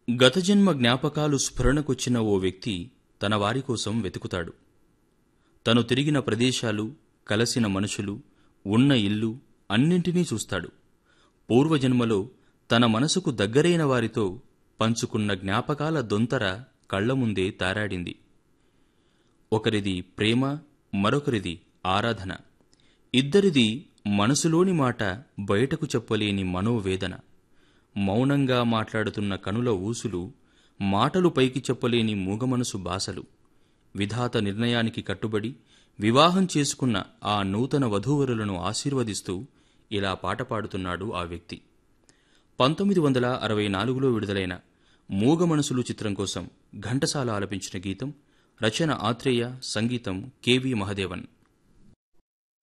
గత జన్మ జ్ఞాపకాలు స్ఫురణకొచ్చిన ఓ వ్యక్తి తన వారి కోసం వెతుకుతాడు తను తిరిగిన ప్రదేశాలు కలసిన మనుషులు ఉన్న ఇల్లు అన్నింటినీ చూస్తాడు పూర్వజన్మలో తన మనసుకు దగ్గరైన వారితో పంచుకున్న జ్ఞాపకాల దొంతర కళ్ల ముందే తారాడింది ఒకరిది ప్రేమ మరొకరిది ఆరాధన ఇద్దరిది మనసులోని మాట బయటకు చెప్పలేని మనోవేదన మౌనంగా మాట్లాడుతున్న కనుల ఊసులు మాటలు పైకి చెప్పలేని మూగమనసు బాసలు విధాత నిర్ణయానికి కట్టుబడి వివాహం చేసుకున్న ఆ నూతన వధూవరులను ఆశీర్వదిస్తూ ఇలా పాట పాడుతున్నాడు ఆ వ్యక్తి పంతొమ్మిది వందల అరవై నాలుగులో విడుదలైన మూగ మనసులు చిత్రం కోసం ఘంటసాల ఆలపించిన గీతం రచన ఆత్రేయ సంగీతం కెవి మహదేవన్